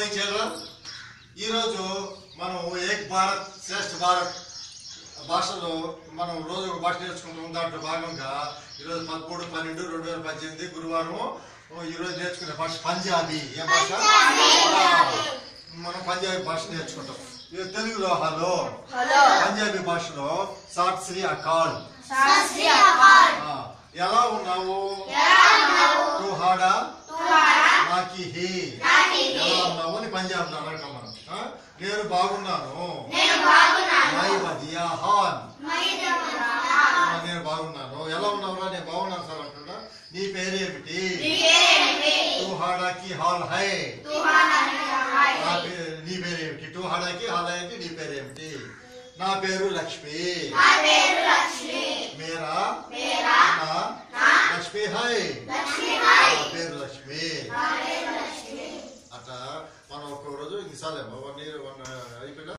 Morning children ఈరోజు మనం ఏక్ భారత్ శ్రేష్ఠ భారత్ భాషలో మనం రోజు ఒక భాష నేర్చుకుంటాం దాంట్లో భాగంగా ఈరోజు పదమూడు పన్నెండు రెండు వేల పద్దెనిమిది గురువారం ఈరోజు నేర్చుకునే భాష పంజాబీ ఏ భాష మనం పంజాబీ భాష నేర్చుకుంటాం ఇది తెలుగులో హలో పంజాబీ భాషలో సాట్ శ్రీ అకాల్ ఆ, ఎలా ఉన్నావు తుహాడా నాకి హి ఎలా ఉన్నావు అని పంజాబ్ లో అడగటం మనం ఆ? నేను బాగున్నాను మై వదియా హాన్ ఆ, నేను బాగున్నాను ఎలా ఉన్నావురా నేను బాగున్నాను సార్ అంటున్నా నీ పేరేమిటి తుహాడాకి హాల్ హై నా పే- నీ పేరేమిటి టుహాడాకి హాల్ హై అంటే నీ పేరేమిటి నా పేరు లక్ష్మి మేరా నా లక్ష్మి హై నా పేరు లక్ష్మి అట్లా మనం ఒక్క రోజు ఇంకసారి వన్ ఇయర్ వన్ అయిపోయినా